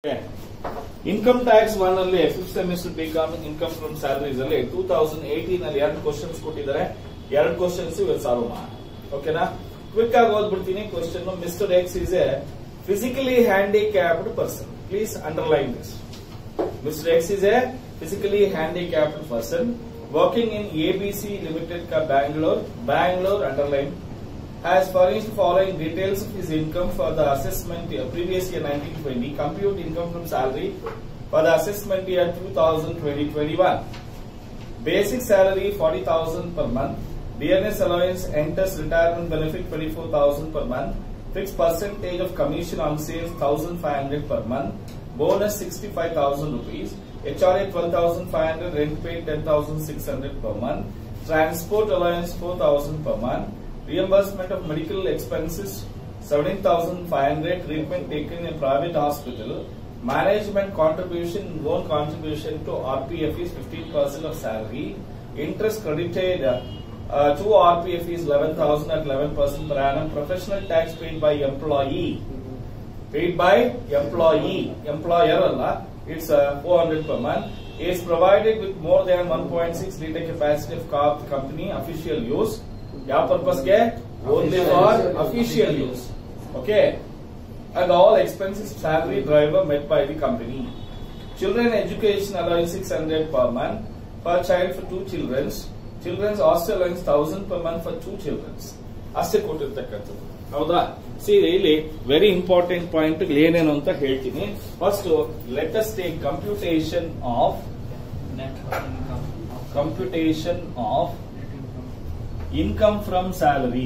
Income tax one ಅಲ್ಲಿ fifth semester BCom income from salaries ಅಲ್ಲಿ two thousand eighteen ಅಲ್ಲಿ ಎರಡು ಕ್ವಶನ್ಸ್ ಕೊಟ್ಟಿದ್ದಾರೆ ಎರಡು ಕ್ವಶನ್ಸ್ ಇವತ್ತು ಸಾಲ್ವ್ ಮಾಡೋಣ ಓಕೆನಾ ಕ್ವಿಕ್ ಆಗಿ ಓದ್ಬಿಡ್ತೀನಿ question mister X is a physically handicapped person please underline this Mr. X is a physically handicapped person working in ABC Limited Ka Bangalore, Bangalore underline, has furnished following details of his income for the assessment year, previous year 1920, compute income from salary for the assessment year 2020-21. Basic salary 40,000 per month. DNS allowance enters retirement benefit 24,000 per month. Fixed percentage of commission on sales 1,500 per month. Bonus 65,000 rupees. HRA 12,500. Rent paid 10,600 per month. Transport allowance 4,000 per month. Reimbursement of medical expenses 17,500. Treatment taken in private hospital. Management contribution, loan contribution to RPF is 15% of salary. Interest credited uh, to RPF is 11,000 at 11% per annum. Professional tax paid by employee. Paid by employee. Employer Allah. It's uh, 400 per month. Is provided with more than 1.6 liter capacity of car company official use. ಯಾವ ಪರ್ಪಸ್ಗೆ only for official use okay and all expenses salary driver met by the company. Children education allowance 600 per month per child for two children. Children's hostel allowance 1000 per month for two children. ಅಷ್ಟೇ ಕೊಟ್ಟಿರ್ತಕ್ಕಂಥದ್ದು ಹೌದಾ C ಇಲ್ಲಿ very important point ಏನೇನು ಅಂತ ಹೇಳ್ತೀನಿ first let's take computation of net income of computation of net income income from salary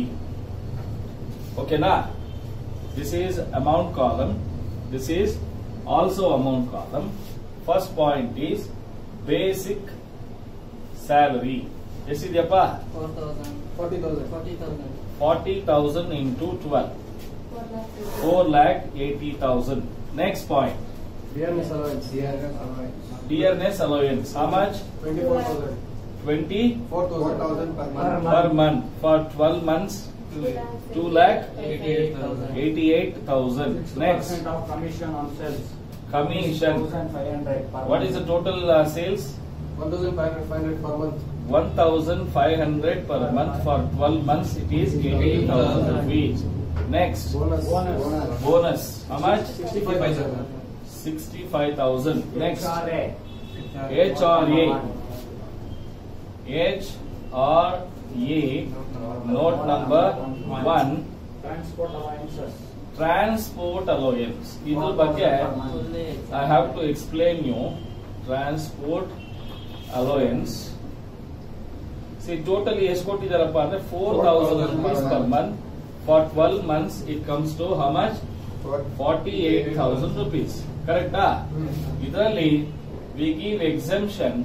ಓಕೆನಾ this is amount column this is also amount column first point is basic salary ಎಷ್ಟಿದೆಯಪ್ಪ four thousand Forty thousand. forty thousand forty thousand into twelve four lakh eighty thousand next point DNS allowance. DNS allowance. Dearness allowance ಹಾ much Twenty-four thousand. Twenty Four thousand per month. per month for 12 months 2 lakh eighty-eight thousand 88000 next percent of commission on sales. commission 1,500 per what is the month. total uh, sales One thousand five hundred, five hundred per month. 1500 per month for 12 months it is 80000 rupees next Bonus. Bonus. bonus how much Sixty-five thousand. 65000 next HRA. HRA. HRA note number 1 Transport allowances. transport allowance ಇದ್ರ ಬಗ್ಗೆ fully I have to explain you transport allowance. See, totally ಎಷ್ಟು ಕೊಟ್ಟಿದ್ದಾರಪ್ಪ ಅಂದ್ರೆ four thousand rupees per month for twelve months it comes to how much forty eight thousand rupees ಕರೆಕ್ಟಾ ಇದರಲ್ಲಿ we give exemption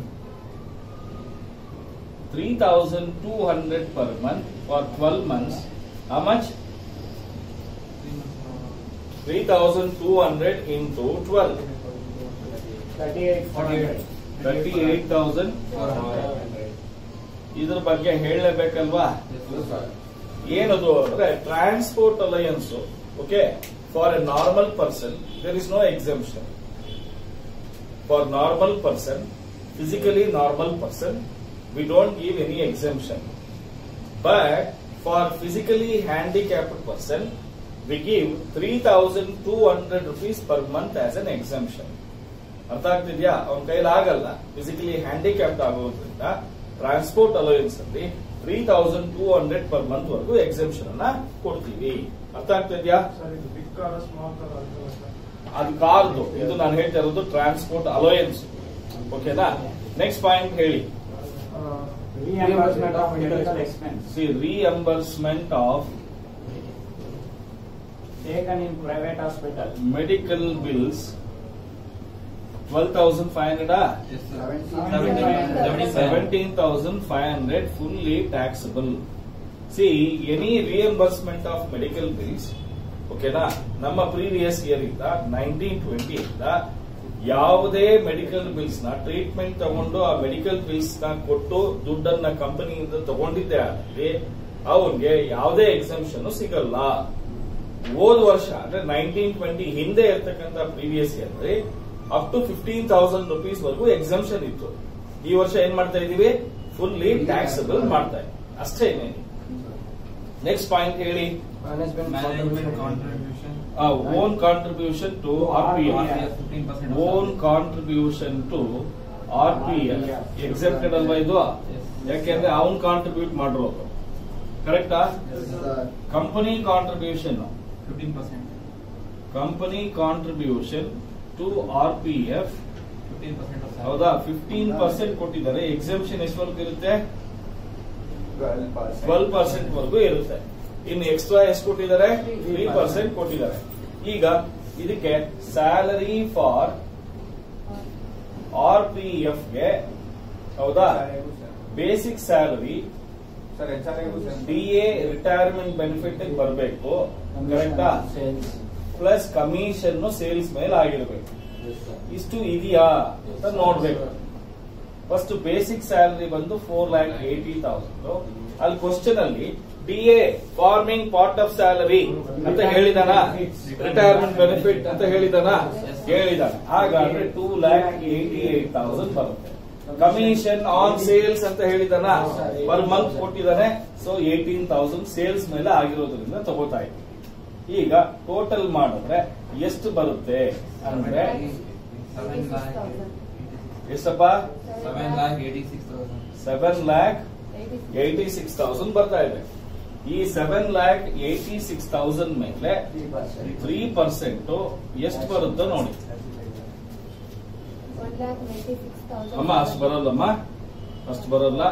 three thousand two hundred per month for twelve months how much three thousand two hundred into twelve 38,400. Thirty eight thousand ಇದ್ರ ಬಗ್ಗೆ ಹೇಳಲೇಬೇಕಲ್ವಾ ಏನದು ಅಂದ್ರೆ transport allowance okay for a normal person there is no exemption for normal person physically normal person we don't give any exemption but for physically handicapped person we give three thousand two hundred rupees per month as an exemption ಅರ್ಥ ಆಗ್ತಿದ್ಯಾ ಅವನ ಕೈಲಿ ಆಗಲ್ಲ physically handicapped ಆಗೋದ್ರಿಂದ transport allowance ಅಲ್ಲಿ three thousand two hundred per month ವರೆಗೂ exemption ಅನ್ನ ಕೊಡ್ತೀವಿ ಅರ್ಥ ಆಗ್ತಿದ್ಯಾ Sir, ಇದು big car, small car ಅಂತಲ್ಲ sir. ಅದು ಕಾರ್ದು ಇದು ನಾನು ಹೇಳ್ತಾ ಇರೋದು ಟ್ರಾನ್ಸ್ಪೋರ್ಟ್ ಅಲೋಯನ್ಸ್ ಓಕೆನಾ ನೆಕ್ಸ್ಟ್ ಪಾಯಿಂಟ್ ಹೇಳಿ Uh, Reimbursement of medical expense C reimbursement of taken in private hospital. Medical bills twelve thousand five hundred Seventeen. 17,500 fully taxable. See, any reimbursement of medical bills, ಓಕೆನಾ ನಮ್ಮ previous year ಇಂದ nineteen twenty ಇಂದ ಯಾವುದೇ medical bills ನ treatment ತಗೊಂಡು ಆ medical bills ನ ಕೊಟ್ಟು ದುಡ್ಡನ್ನ ಕಂಪನಿಯಿಂದ ತಗೊಂಡಿದ್ದೆ ಆಗಲಿ ಅವನ್ಗೆ ಯಾವುದೇ ಎಕ್ಸಂಪ್ಷನ್ ಸಿಗಲ್ಲ ಹೋದ ವರ್ಷ ಅಂದ್ರೆ ನೈನ್ಟೀನ್ ಟ್ವೆಂಟಿ ಹಿಂದೆ ಇರ್ತಕ್ಕಂಥ previous year up to fifteen thousand rupees ವರೆಗೂ ಎಕ್ಸಾಮ್ಷನ್ ಇತ್ತು ಈ ವರ್ಷ ಏನ್ ಮಾಡ್ತಾ ಇದೀವಿ ಫುಲ್ಲಿ ಟ್ಯಾಕ್ಸಬಲ್ ಮಾಡ್ತಾ ಇದ್ದೀವಿ ಅಷ್ಟೇ ಇನ್ನೇನು ನೆಕ್ಸ್ಟ್ ಪಾಯಿಂಟ್ ಹೇಳಿ Management management contribution. Contribution own contribution to R P F fifteen percent own contribution to R P F exempted ಅಲ್ವಾ ಇದು ಯಾಕೆಂದ್ರೆ ಅವನ್ ಕಾಂಟ್ರಿಬ್ಯೂಟ್ ಮಾಡಿರೋದು ಕರೆಕ್ಟಾ company contribution fifteen percent company contribution to R P F fifteen percent ಹೌದಾ fifteen percent ಕೊಟ್ಟಿದ್ದಾರೆ exemption ಎಷ್ಟವರೆಗೂ ಇರುತ್ತೆ ಟ್ವೆಲ್ ಪರ್ಸೆಂಟ್ ವರೆಗೂ ಇರುತ್ತೆ ಇನ್ನು ಎಕ್ಸ್ಟ್ರಾ ಎಷ್ಟು ಕೊಟ್ಟಿದ್ದಾರೆ ತ್ರೀ ಪರ್ಸೆಂಟ್ ಕೊಟ್ಟಿದ್ದಾರೆ ಈಗ ಇದಕ್ಕೆ salary for R P F ಗೆ ಹೌದಾ basic salary sir H R D A retirement benefit ಬರಬೇಕು ಕರೆಕ್ಟಾ ಪ್ಲಸ್ ಕಮಿಷನ್ ಸೇಲ್ಸ್ ಮೇಲೆ ಆಗಿರ್ಬೇಕು ಇಷ್ಟು ಇದೆಯಾ ಅಂತ ನೋಡ್ಬೇಕು ಫಸ್ಟ್ ಬೇಸಿಕ್ ಸ್ಯಾಲರಿ ಬಂದು ಫೋರ್ ಲ್ಯಾಕ್ ಏಟಿ ತೌಸಂಡ್ ಅಲ್ಲಿ ಕ್ವಶನ್ ಅಲ್ಲಿ D A forming part of salary ಅಂತ ಹೇಳಿದಾನ ರಿಟೈರ್ಮೆಂಟ್ ಬೆನಿಫಿಟ್ ಅಂತ ಹೇಳಿದಾನ ಹೇಳಿದಾನ ಹಾಗಾದ್ರೆ two lakh eighty eight thousand ಬರುತ್ತೆ ಕಮಿಷನ್ ಆನ್ ಸೇಲ್ಸ್ ಅಂತ ಹೇಳಿದಾನ ಪರ್ ಮಂತ್ ಕೊಟ್ಟಿದ್ದಾನೆ ಸೊ ಏಟೀನ್ ತೌಸಂಡ್ ಸೇಲ್ಸ್ ಮೇಲೆ ಆಗಿರೋದ್ರಿಂದ ತಗೋತಾ ಇದ್ವಿ ಈಗ ಟೋಟಲ್ ಮಾಡಿದ್ರೆ ಎಷ್ಟು ಬರುತ್ತೆ ಅಂದ್ರೆ ಸೆವೆನ್ ಲ್ಯಾಕ್ ಎಷ್ಟಪ್ಪ seven lakh eighty six thousand seven lakh eighty six thousand ಬರ್ತಾ ಇದೆ ಈ seven lakh eighty six thousand ಮೇಲೆ ತ್ರೀ ಪರ್ಸೆಂಟ್ ಎಷ್ಟು ಬರುತ್ತೋ ನೋಡಿ ಅಮ್ಮ ಅಷ್ಟು ಬರೋಲ್ಲಮ್ಮ ಅಷ್ಟು ಬರೋಲ್ಲ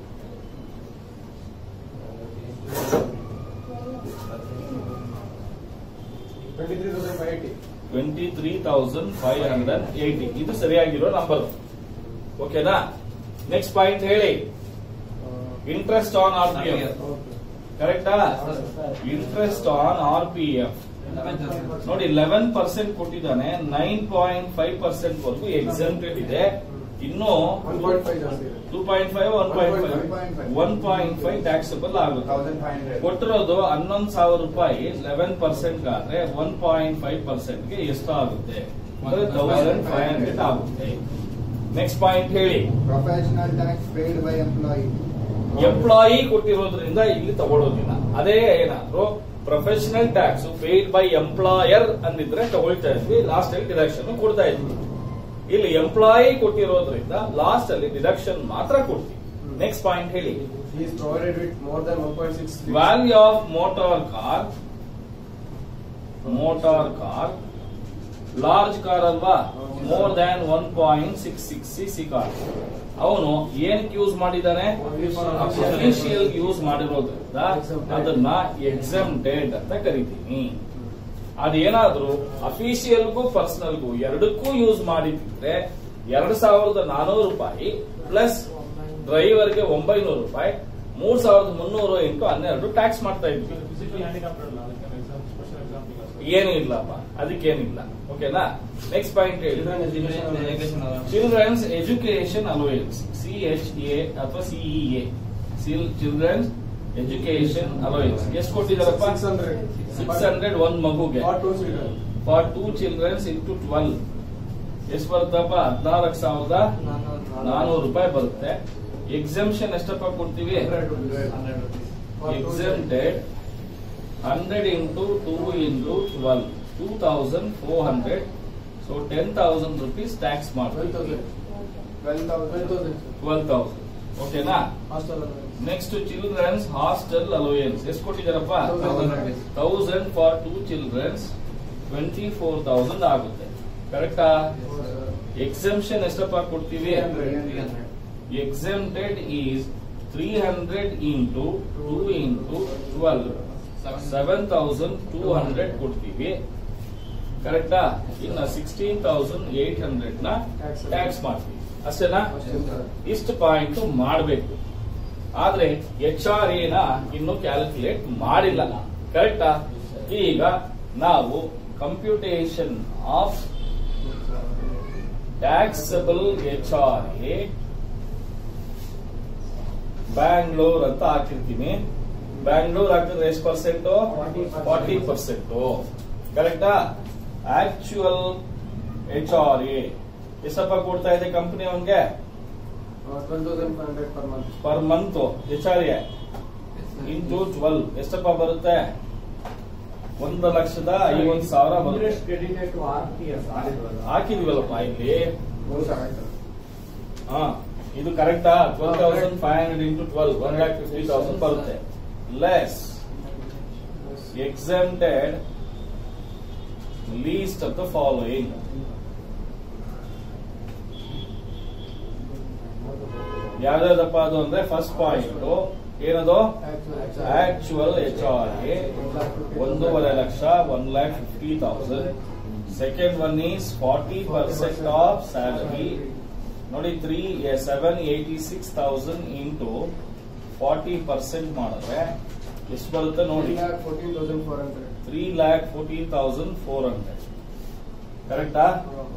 twenty three thousand five eighty twenty three thousand five hundred eighty ಇದು ಸರಿಯಾಗಿರೋ ನಂಬರ್ ಓಕೆನಾ ನೆಕ್ಸ್ಟ್ ಪಾಯಿಂಟ್ ಹೇಳಿ interest on R P F ಕರೆಕ್ಟಾ interest on R P F ನೋಡಿ ಲೆವೆನ್ ಪರ್ಸೆಂಟ್ ಕೊಟ್ಟಿದ್ದಾನೆ ನೈನ್ ಪಾಯಿಂಟ್ ಫೈವ್ ಪರ್ಸೆಂಟ್ ವರೆಗೂ ಎಕ್ಸೆಂಟೆಡ್ ಇದೆ ಇನ್ನು ಒನ್ ಪಾಯಿಂಟ್ ಫೈವ್ ಜಾಸ್ತಿ ಇದೆ two point five one point five one point five taxable ಆಗುತ್ತೆ ಕೊಟ್ಟಿರೋದು ಹನ್ನೊಂದು ಸಾವಿರ ರೂಪಾಯಿ ಲೆವೆನ್ ಪರ್ಸೆಂಟ್ ಆದ್ರೆ ಒನ್ ಪಾಯಿಂಟ್ ಫೈವ್ ಪರ್ಸೆಂಟ್ ಗೆ ಎಷ್ಟು ಆಗುತ್ತೆ ತೌಸಂಡ್ ಫೈವ್ ಹಂಡ್ರೆಡ್ ಆಗುತ್ತೆ ನೆಕ್ಸ್ಟ್ ಪಾಯಿಂಟ್ ಹೇಳಿ professional tax paid by employee employee ಕೊಟ್ಟಿರೋದ್ರಿಂದ ಇಲ್ಲಿ ತಗೊಳ್ಳೋದಿಲ್ಲ ಅದೇ ಏನಾದ್ರು professional tax paid by employer ಅಂದಿದ್ರೆ ತಗೊಳ್ತಾ ಇದ್ವಿ ಲಾಸ್ಟ್ ಅಲ್ಲಿ ಡಿಡಕ್ಷನ್ ಕೊಡ್ತಾ ಇದ್ವಿ ಇಲ್ಲಿ ಎಂಪ್ಲಾಯಿ ಕೊಟ್ಟಿರೋದ್ರಿಂದ ಲಾಸ್ಟ್ ಅಲ್ಲಿ ಡಿಡಕ್ಷನ್ ಮಾತ್ರ ಕೊಡ್ತೀವಿ ನೆಕ್ಸ್ಟ್ ಪಾಯಿಂಟ್ ಹೇಳಿ He is provided with more than one point six. Value of motor car motor car large car ಅಲ್ವಾ more than one point six six C C car ಅವನು ಏನಕ್ಕೆ use ಮಾಡಿದ್ದಾನೆ official use ಮಾಡಿರೋದ್ರಿಂದ ಅದನ್ನ exempted ಅಂತ ಕರಿತೀನಿ ಅದೇನಾದ್ರೂ ಅಫಿಷಿಯಲ್ಗೂ ಪರ್ಸನಲ್ಗೂ ಎರಡಕ್ಕೂ ಯೂಸ್ ಮಾಡಿದ್ರೆ ಎರಡ್ ಸಾವಿರದ ನಾನೂರು ರೂಪಾಯಿ ಪ್ಲಸ್ ಡ್ರೈವರ್ಗೆ ಒಂಬೈನೂರು ರೂಪಾಯಿ ಮೂರ್ ಸಾವಿರದ ಮುನ್ನೂರು ಇಂಟು ಹನ್ನೆರಡು ಟ್ಯಾಕ್ಸ್ ಮಾಡ್ತಾ ಇದ್ವಿ ಏನು ಇಲ್ಲಪ್ಪ ಅದಕ್ಕೇನಿಲ್ಲ ಓಕೆನಾ ನೆಕ್ಸ್ಟ್ ಪಾಯಿಂಟ್ ಹೇಳಿ children's education allowance C H A ಅಥವಾ ಸಿಇಎ ಚಿಲ್ಡ್ರನ್ಸ್ ಎಜುಕೇಶನ್ ಅಲೋಯನ್ಸ್ ಎಷ್ಟು ಕೊಟ್ಟಿದಾರಪ್ಪ Six hundred. ಸಿಕ್ಸ್ ಹಂಡ್ರೆಡ್ ಒಂದ್ ಮಗುಗೆ For two children. For two children's into twelve ಎಷ್ಟು ಬರುತ್ತಪ್ಪ ಹದಿನಾಲ್ಕು ಸಾವಿರದ ನಾನೂರು ರೂಪಾಯಿ ಬರುತ್ತೆ ಎಕ್ಸಮ್ಷನ್ ಎಷ್ಟಪ್ಪ ಕೊಡ್ತೀವಿ Hundred rupees. For two exempted hundred into two into twelve two thousand four hundred so ten thousand rupees tax Twelve ಮಾಡ್ತೀವಿ thousand. Twelve Twelve thousand thousand. Twelve thousand ಓಕೆನಾ Hostel allowance. Next children's hostel allowance ಎಷ್ಟು ಕೊಟ್ಟಿದಾರಪ್ಪ Thousand rupees. Thousand for two children's twenty four thousand ಆಗುತ್ತೆ ಕರೆಕ್ಟಾ exemption ಎಷ್ಟಪ್ಪ ಕೊಡ್ತೀವಿ exempted is 300 into 2 into 12 7200 ಕೊಡ್ತೀವಿ ಕರೆಕ್ಟಾ ಇನ್ನ ಸಿಕ್ಸ್ಟೀನ್ ತೌಸಂಡ್ ಏಟ್ ಹಂಡ್ರೆಡ್ ನ Tax. ಟ್ಯಾಕ್ಸ್ ಮಾಡ್ತೀವಿ ಅಷ್ಟೇನಾ ಅಷ್ಟೇ ಸರ್. ಇಷ್ಟು ಪಾಯಿಂಟ್ ಮಾಡಬೇಕು ಆದ್ರೆ ಎಚ್ ಆರ್ ಎನ ಇನ್ನು ಕ್ಯಾಲ್ಕುಲೇಟ್ ಮಾಡಿಲ್ಲ ಕರೆಕ್ಟಾ ಈಗ ನಾವು computation of taxable H R A Bangalore ಅಂತ ಹಾಕಿರ್ತೀನಿ ಬ್ಯಾಂಗ್ಳೂರ್ ಹಾಕಿದ್ರೆ ಎಷ್ಟು ಪರ್ಸೆಂಟ್ 40%. ಫಾರ್ಟಿ ಪರ್ಸೆಂಟ್ ಕರೆಕ್ಟಾ ಆಕ್ಚುಯಲ್ ಎಚ್ ಆರ್ ಎ ಎಷ್ಟಪ್ಪ ಕೊಡ್ತಾ ಇದೆ ಕಂಪನಿ ಅವನ್ಗೆ twelve thousand five hundred per month per month H R A into twelve ಎಷ್ಟಪ್ಪ ಬರುತ್ತೆ ಒಂದು ಲಕ್ಷದ ಐವತ್ತು ಸಾವಿರ ಬರುತ್ತೆ credited to R T S ಹಾಕಿದ್ವಲ್ಲಪ್ಪ ಇಲ್ಲಿ ಮೂರು ಸಾವಿರ ಆಯ್ತು ಹಾ ಇದು ಕರೆಕ್ಟಾ twelve thousand five hundred into twelve one lakh fifty thousand ಬರುತ್ತೆ less exempted least of the following ಯಾವ್ದಾದಪ್ಪ ಅದು ಅಂದ್ರೆ ಫಸ್ಟ್ ಪಾಯಿಂಟ್ ಏನದು ಆಕ್ಚುಯಲ್ ಎಚ್ ಆರ್ ಎ ಒಂದೂವರೆ ಲಕ್ಷ one lakh fifty thousand second one is forty percent of salary ನೋಡಿ three seven eighty six thousand into forty percent ಮಾಡಿದ್ರೆ ಎಷ್ಟು ಬರುತ್ತೆ ನೋಡಿ fourteen thousand four hundred three lakh fourteen thousand four hundred ಕರೆಕ್ಟಾ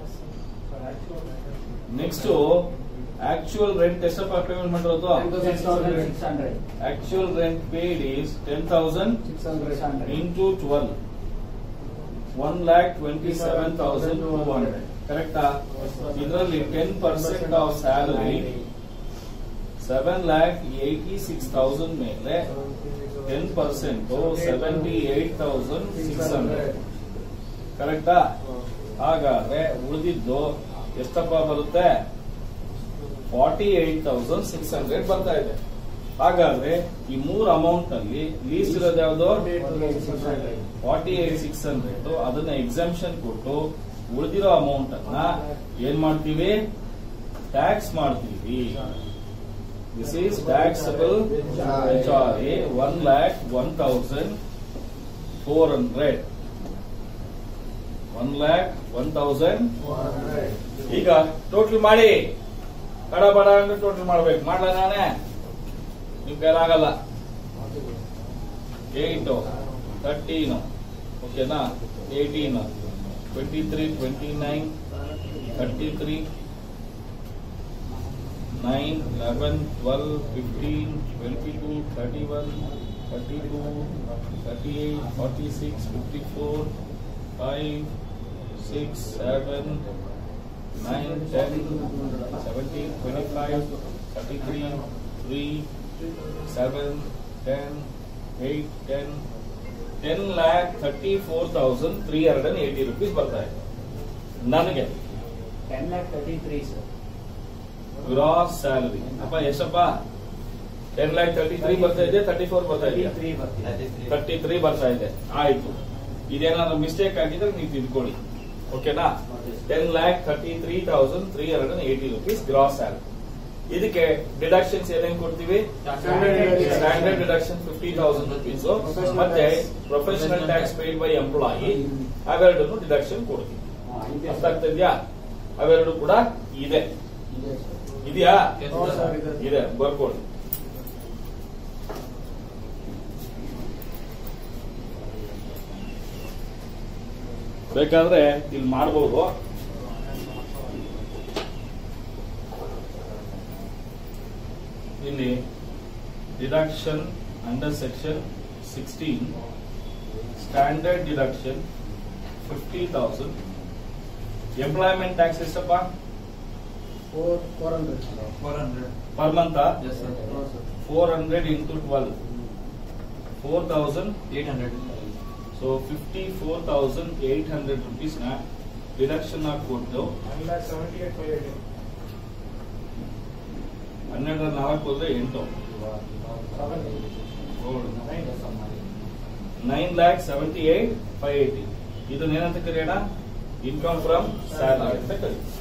next actual rent ಎಷ್ಟಪ್ಪ payment ಮಾಡಿರೋದು six thousand six hundred actual rent paid is ten thousand six hundred six hundred into twelve one lakh twenty seven thousand two hundred ಕರೆಕ್ಟಾ ಇದರಲ್ಲಿ ten percent of salary seven lakh eighty six thousand ಮೇಲೆ ten percent seventy eight thousand six hundred ಕರೆಕ್ಟಾ ಹಾಗಾದ್ರೆ ಉಳಿದಿದ್ದು ಎಷ್ಟಪ್ಪ ಬರುತ್ತೆ forty eight thousand six hundred ಬರ್ತಾ ಇದೆ ಹಾಗಾದ್ರೆ ಈ ಮೂರ್ ಅಮೌಂಟ್ ಅಲ್ಲಿ ಲೀಸ್ಟ್ ಇರೋದು ಯಾವ್ದು ಫಾರ್ಟಿ ಏಟ್ ಸಿಕ್ಸ್ ಹಂಡ್ರೆಡ್ ಅದನ್ನ ಎಕ್ಸಾಮ್ಷನ್ ಕೊಟ್ಟು ಉಳಿದಿರೋ ಅಮೌಂಟ್ ಅನ್ನ ಏನ್ ಮಾಡ್ತೀವಿ ಟ್ಯಾಕ್ಸ್ ಮಾಡ್ತೀವಿ this is taxable H R A one lakh one thousand four hundred one lakh one thousand ಈಗ ಟೋಟಲ್ ಮಾಡಿ ಬಡ ಬಡ ಅಂದ್ರೆ ಟೋಟಲ್ ಮಾಡ್ಬೇಕು ಮಾಡ್ಲ ನಾನೇ ನಿಮ್ ಕೈಲಾಗಲ್ಲ ಏಯ್ಟು ತರ್ಟೀನು ಓಕೆನಾ eighteen twenty three twenty nine thirty three nine eleven twelve fifteen twenty two thirty one thirty two thirty eight forty six fifty four five six seven nine ten seventeen twenty five thirty three three seven ten eight ten ten lakh thirty four thousand three hundred and eighty rupees ಬರ್ತಾ ಇದೆ ನನಗೆ ten lakh thirty three sir gross salary ಅಪ್ಪ ಎಷ್ಟಪ್ಪ ten lakh thirty three ಬರ್ತಾ ಇದೆ thirty four ಬರ್ತಾ thirty ಇದೆ three ಬರ್ತಿದೆ ತರ್ಟಿ ತ್ರೀ ಬರ್ತಾ ಇದೆ ಆಯ್ತು ಇದೇನಾದ್ರು ಮಿಸ್ಟೇಕ್ ಆಗಿದ್ರೆ ನೀವು ತಿಳ್ಕೊಳ್ಳಿ ಓಕೆನಾ ten lakh thirty three thousand three hundred and eighty rupees gross salary ಇದಕ್ಕೆ ಡಿಡಕ್ಷನ್ಸ್ ಏನೇನ್ ಕೊಡ್ತೀವಿ standard deduction fifty thousand rupees ಮತ್ತೆ professional tax paid by employee ಅವೆರಡನ್ನು ಡಿಡಕ್ಷನ್ ಕೊಡ್ತೀವಿ ಅರ್ಥ ಆಗ್ತಾ ಇದೆಯಾ ಅವೆರಡು ಕೂಡ ಇದೆ ಇದೆಯಾ ಹೌದು ಸರ್, ಇದೆ. ಇದೆ ಬರ್ಕೊಳ್ಳಿ ಬೇಕಾದ್ರೆ ಇಲ್ಲಿ ಮಾಡಬಹುದು ಇಲ್ಲಿ deduction under section sixteen standard deduction fifty thousand employment tax ಎಷ್ಟಪ್ಪ four four hundred four hundred per month yes sir ಹೌದು sir four hundred into twelve four thousand eight hundred so fifty four thousand eight hundred rupees ನ deduction ಹಾಕೊಟ್ಟು ಹನ್ನೆರಡರ ನಾಲ್ಕು ಹೋದ್ರೆ ಎಂಟು nine lakh seventy eight five eighty ಇದನ್ನ ಏನಂತ ಕರೆಯೋಣ ಇನ್ಕಮ್ ಫ್ರಮ್ ಸ್ಯಾಲರಿ ಅಂತ ಕರೀತೀವಿ